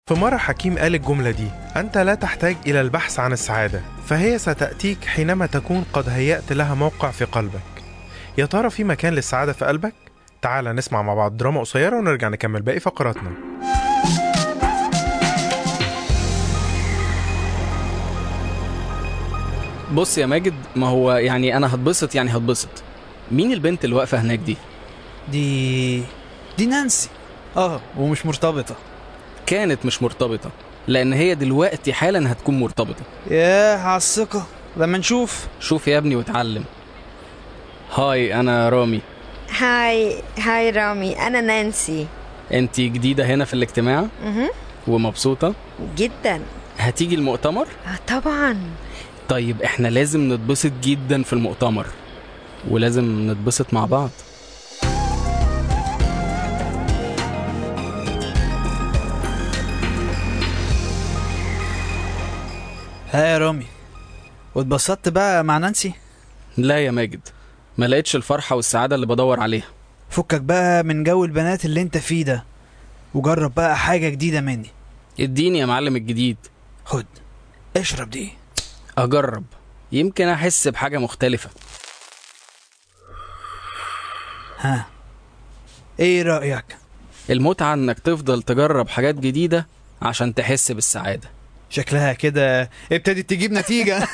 في مرة حكيم قال الجملة دي أنت لا تحتاج إلى البحث عن السعادة فهي ستأتيك حينما تكون قد هيأت لها موقع في قلبك يا ترى في مكان للسعادة في قلبك؟ تعال نسمع مع بعض دراما قصيرة ونرجع نكمل باقي فقراتنا بص يا ماجد ما هو يعني انا هتبسط يعني هتبسط مين البنت اللي واقفه هناك دي دي دي نانسي اه ومش مرتبطة كانت مش مرتبطه لان هي دلوقتي حالا هتكون مرتبطه ياه على الثقة لما نشوف شوف يا ابني واتعلم هاي انا رامي هاي هاي رامي أنا نانسي انت جديده هنا في الاجتماع مهم. ومبسوطه جدا هتيجي المؤتمر آه طبعا طيب احنا لازم نتبسط جدا في المؤتمر ولازم نتبسط مع بعض ها يا رامي واتبسطت بقى مع نانسي لا يا ماجد ما لقيتش الفرحه والسعاده اللي بدور عليها فكك بقى من جو البنات اللي انت فيه ده وجرب بقى حاجة جديدة مني اديني يا معلم الجديد خد اشرب دي اجرب يمكن احس بحاجه مختلفه ها ايه رأيك المتعه انك تفضل تجرب حاجات جديده عشان تحس بالسعاده شكلها كده ابتدت تجيب نتيجة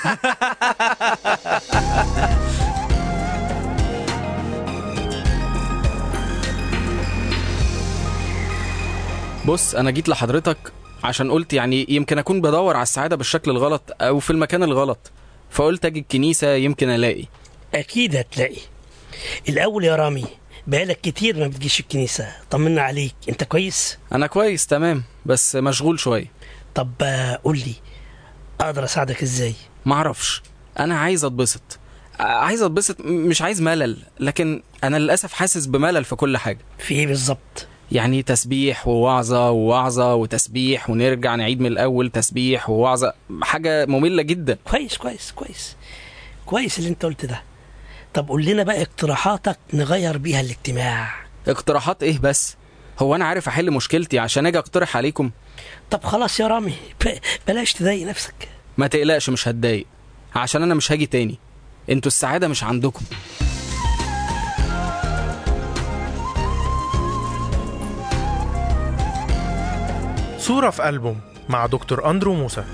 بص انا جيت لحضرتك عشان قلت يعني يمكن اكون بدور على السعاده بالشكل الغلط او في المكان الغلط فقلت اجي الكنيسه يمكن الاقي أكيد هتلاقي الأول يا رامي بقالك كتير ما بتجيش الكنيسة طمنا عليك أنت كويس؟ انا كويس تمام بس مشغول شويه طب آه، قول لي أقدر أساعدك إزاي؟ معرفش انا عايز اتبسط ع- عايز اتبسط م- مش عايز ملل لكن انا للاسف حاسس بملل في كل حاجه في إيه بالظبط؟ يعني تسبيح ووعظه ووعظه وتسبيح ونرجع نعيد من الاول تسبيح ووعظه حاجه ممله جدا كويس كويس كويس كويس اللي أنت قلت ده طب قول لنا بقى اقتراحاتك نغير بيها الاجتماع اقتراحات ايه بس هو انا عارف احل مشكلتي عشان اجي اقترح عليكم طب خلاص يا رامي ب- بلاش تضايق نفسك ما تقلقش مش هتضايق عشان انا مش هاجي تاني انتوا السعاده مش عندكم صورة في ألبوم مع دكتور أندرو موسى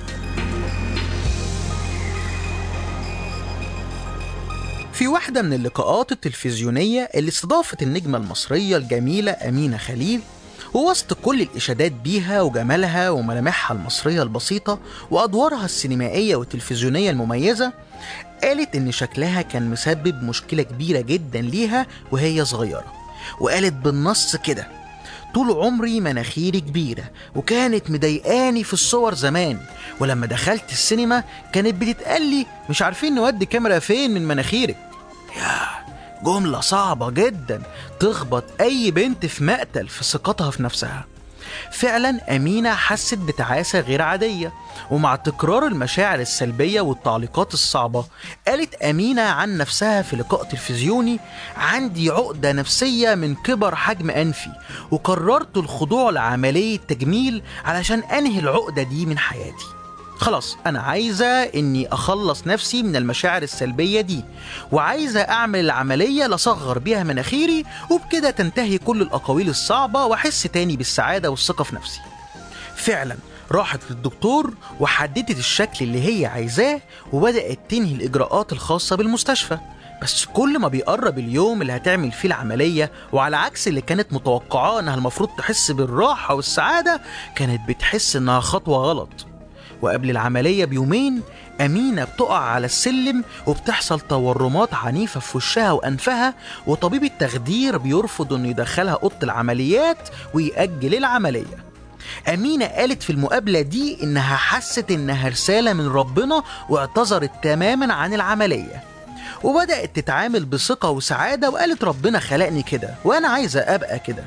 في واحدة من اللقاءات التلفزيونية اللي استضافت النجمة المصرية الجميلة أمينة خليل ووسط كل الإشادات بيها وجمالها وملامحها المصرية البسيطة وأدوارها السينمائية والتلفزيونية المميزة قالت إن شكلها كان مسبب مشكلة كبيرة جدا ليها وهي صغيرة وقالت بالنص كده طول عمري مناخيري كبيرة وكانت مضايقاني في الصور زمان ولما دخلت السينما كانت بتتقلي مش عارفين نودي كاميرا فين من مناخيرك ياه جملة صعبة جدا تخبط أي بنت في مقتل في ثقتها في نفسها فعلا أمينة حست بتعاسة غير عادية ومع تكرار المشاعر السلبية والتعليقات الصعبة قالت أمينة عن نفسها في لقاء تلفزيوني عندي عقدة نفسية من كبر حجم أنفي وقررت الخضوع لعملية تجميل علشان أنهي العقدة دي من حياتي خلاص أنا عايزة إني أخلص نفسي من المشاعر السلبية دي وعايزة أعمل العملية لأصغر بيها مناخيري وبكده تنتهي كل الأقاويل الصعبة وأحس تاني بالسعادة والثقة في نفسي فعلا راحت للدكتور وحددت الشكل اللي هي عايزاه وبدأت تنهي الإجراءات الخاصة بالمستشفى بس كل ما بيقرب اليوم اللي هتعمل فيه العملية وعلى عكس اللي كانت متوقعاه انها المفروض تحس بالراحة والسعادة كانت بتحس انها خطوة غلط وقبل العملية بيومين أمينة بتقع على السلم وبتحصل تورمات عنيفة في وشها وأنفها وطبيب التخدير بيرفض إنه يدخلها أوضة العمليات ويأجل العملية أمينة قالت في المقابلة دي إنها حست إنها رسالة من ربنا واعتذرت تماما عن العملية وبدأت تتعامل بثقة وسعادة وقالت ربنا خلقني كده وأنا عايزة أبقى كده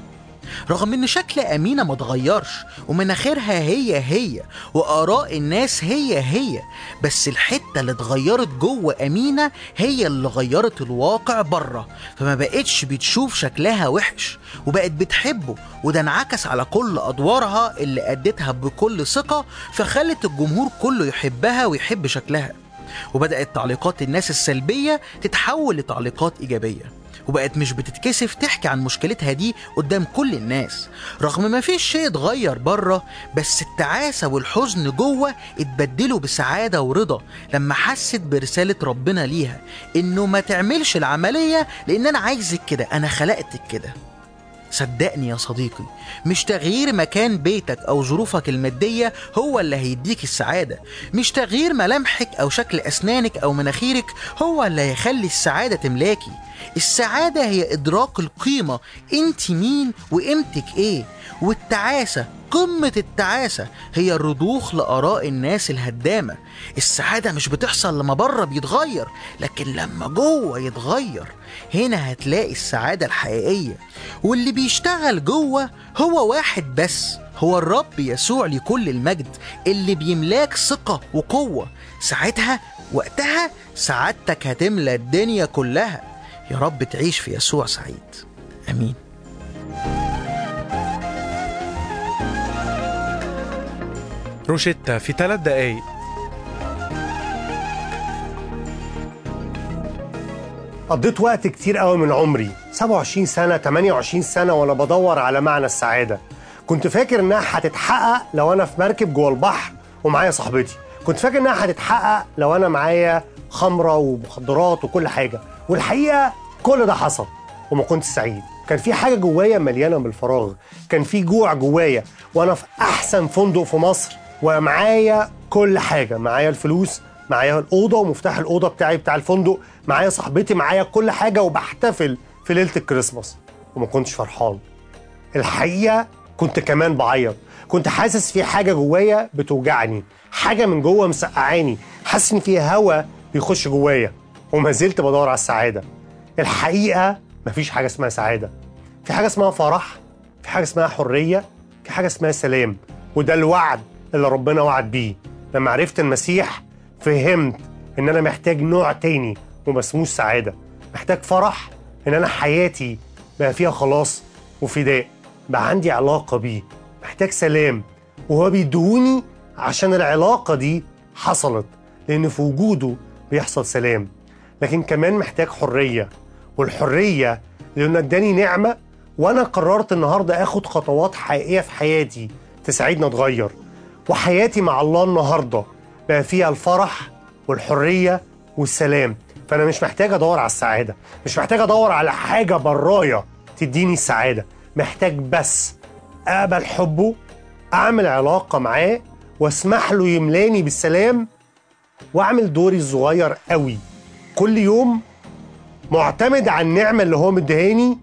رغم ان شكل امينه ما اتغيرش ومناخيرها هي هي واراء الناس هي هي بس الحته اللي اتغيرت جوه امينه هي اللي غيرت الواقع بره فما بقتش بتشوف شكلها وحش وبقت بتحبه وده انعكس على كل ادوارها اللي ادتها بكل ثقه فخلت الجمهور كله يحبها ويحب شكلها وبدات تعليقات الناس السلبيه تتحول لتعليقات ايجابيه وبقت مش بتتكسف تحكي عن مشكلتها دي قدام كل الناس رغم ما فيش شيء اتغير بره بس التعاسة والحزن جوه اتبدلوا بسعادة ورضا لما حست برسالة ربنا ليها انه ما تعملش العملية لان انا عايزك كده انا خلقتك كده صدقني يا صديقي مش تغيير مكان بيتك او ظروفك الماديه هو اللي هيديك السعاده مش تغيير ملامحك او شكل اسنانك او مناخيرك هو اللي هيخلي السعاده تملاكي السعاده هي ادراك القيمه انت مين وقيمتك ايه والتعاسه قمة التعاسة هي الرضوخ لآراء الناس الهدامة السعادة مش بتحصل لما بره بيتغير لكن لما جوه يتغير هنا هتلاقي السعادة الحقيقية واللي بيشتغل جوه هو واحد بس هو الرب يسوع لكل المجد اللي بيملاك ثقة وقوة ساعتها وقتها سعادتك هتملى الدنيا كلها يا رب تعيش في يسوع سعيد امين روشيتا في ثلاث دقايق قضيت وقت كتير قوي من عمري 27 سنة 28 سنة وأنا بدور على معنى السعادة كنت فاكر إنها هتتحقق لو أنا في مركب جوه البحر ومعايا صاحبتي كنت فاكر إنها هتتحقق لو أنا معايا خمرة ومخدرات وكل حاجة والحقيقة كل ده حصل وما كنتش سعيد كان في حاجة جوايا مليانة بالفراغ كان في جوع جوايا وأنا في أحسن فندق في مصر ومعايا كل حاجة معايا الفلوس معايا الأوضة ومفتاح الأوضة بتاعي بتاع الفندق معايا صاحبتي معايا كل حاجة وبحتفل في ليلة الكريسماس وما كنتش فرحان الحقيقة كنت كمان بعيط كنت حاسس في حاجة جوايا بتوجعني حاجة من جوه مسقعاني حاسس إن في هوا بيخش جوايا وما زلت بدور على السعادة الحقيقة مفيش حاجة اسمها سعادة في حاجة اسمها فرح في حاجة اسمها حرية في حاجة اسمها سلام وده الوعد اللي ربنا وعد بيه لما عرفت المسيح فهمت ان انا محتاج نوع تاني وما اسموش سعادة محتاج فرح ان انا حياتي بقى فيها خلاص وفداء بقى عندي علاقة بيه محتاج سلام وهو بيدوني عشان العلاقة دي حصلت لأن في وجوده بيحصل سلام لكن كمان محتاج حرية والحرية لأنه اداني نعمة وأنا قررت النهاردة آخد خطوات حقيقية في حياتي تساعدني أتغير وحياتي مع الله النهاردة بقى فيها الفرح والحرية والسلام فأنا مش محتاج أدور على السعادة مش محتاج أدور على حاجة برايا تديني السعادة محتاج بس أقبل حبه أعمل علاقة معاه واسمح له يملاني بالسلام واعمل دوري الصغير قوي كل يوم معتمد على النعمة اللي هو مديهاني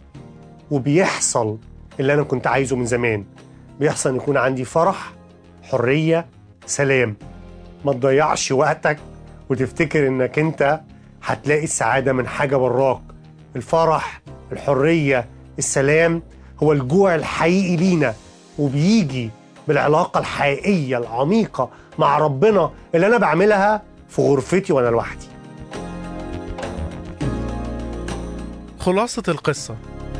وبيحصل اللي أنا كنت عايزه من زمان بيحصل إن يكون عندي فرح حرية سلام ما تضيعش وقتك وتفتكر إنك أنت هتلاقي السعادة من حاجة براك الفرح الحرية السلام هو الجوع الحقيقي لينا وبيجي بالعلاقة الحقيقية العميقة مع ربنا اللي أنا بعملها في غرفتي وأنا لوحدي خلاصة القصة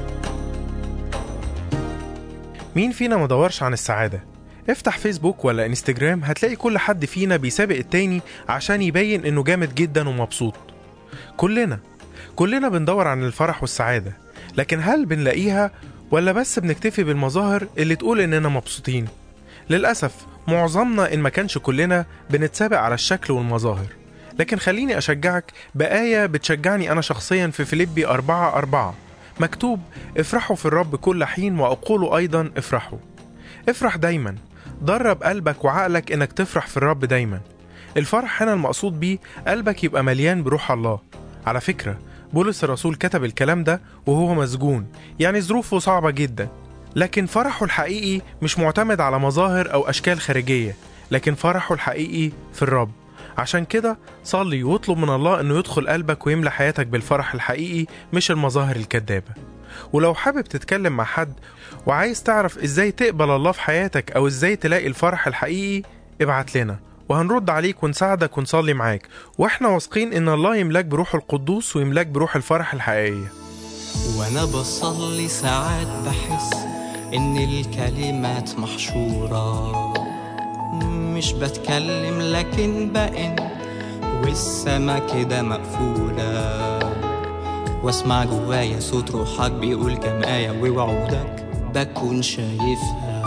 مين فينا مدورش عن السعادة؟ افتح فيسبوك ولا انستجرام هتلاقي كل حد فينا بيسابق التاني عشان يبين انه جامد جدا ومبسوط كلنا كلنا بندور عن الفرح والسعادة لكن هل بنلاقيها ولا بس بنكتفي بالمظاهر اللي تقول اننا مبسوطين للأسف معظمنا إن ما كانش كلنا بنتسابق على الشكل والمظاهر لكن خليني أشجعك بآية بتشجعني أنا شخصيا في فيليبي أربعة أربعة مكتوب افرحوا في الرب كل حين وأقول أيضا افرحوا افرح دايما درب قلبك وعقلك إنك تفرح في الرب دايما الفرح هنا المقصود بيه قلبك يبقى مليان بروح الله على فكرة بولس الرسول كتب الكلام ده وهو مسجون يعني ظروفه صعبة جدا لكن فرحه الحقيقي مش معتمد على مظاهر أو أشكال خارجية لكن فرحه الحقيقي في الرب عشان كده صلي واطلب من الله انه يدخل قلبك ويملى حياتك بالفرح الحقيقي مش المظاهر الكدابة ولو حابب تتكلم مع حد وعايز تعرف ازاي تقبل الله في حياتك او ازاي تلاقي الفرح الحقيقي ابعت لنا وهنرد عليك ونساعدك ونصلي معاك واحنا واثقين ان الله يملاك بروح القدوس ويملاك بروح الفرح الحقيقيه وانا بصلي ساعات بحس ان الكلمات محشورة مش بتكلم لكن بقن والسما كده مقفولة واسمع جوايا صوت روحك بيقول كام آية ووعودك بكون شايفها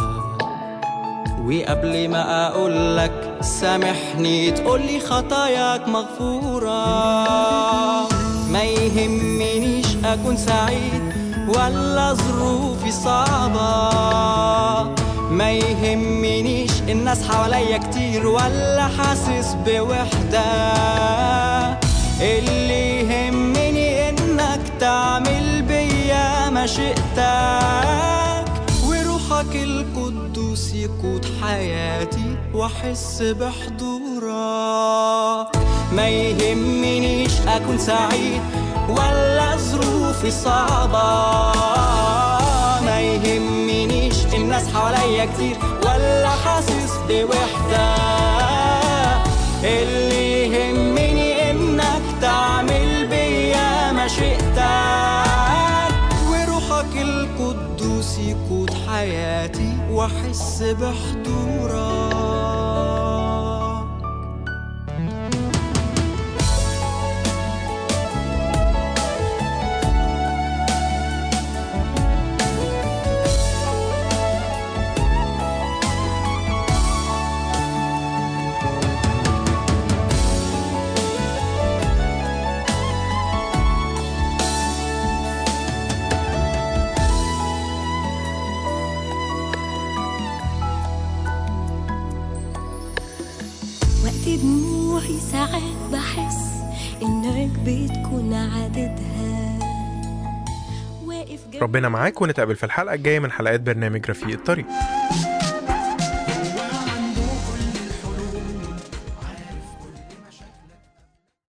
وقبل ما اقولك سامحني تقولي خطاياك مغفورة ما يهمنيش اكون سعيد ولا ظروفي صعبة ما يهمنيش الناس حواليا كتير ولا حاسس بوحدة اللي يهمني انك تعمل بيا ما شئتك وروحك القدوس يقود حياتي واحس بحضورك ما يهمنيش اكون سعيد ولا ظروفي صعبة ما يهمنيش الناس حواليا كتير ولا حاسس بوحدة اللي يهمني انك تعمل بيا ما شئتك وروحك القدوس يقود حياتي واحس بحضورك وقت دموعي ساعات بحس انك بتكون عددها واقف جنبي ربنا معاك ونتقابل في الحلقه الجايه من حلقات برنامج رفيق الطريق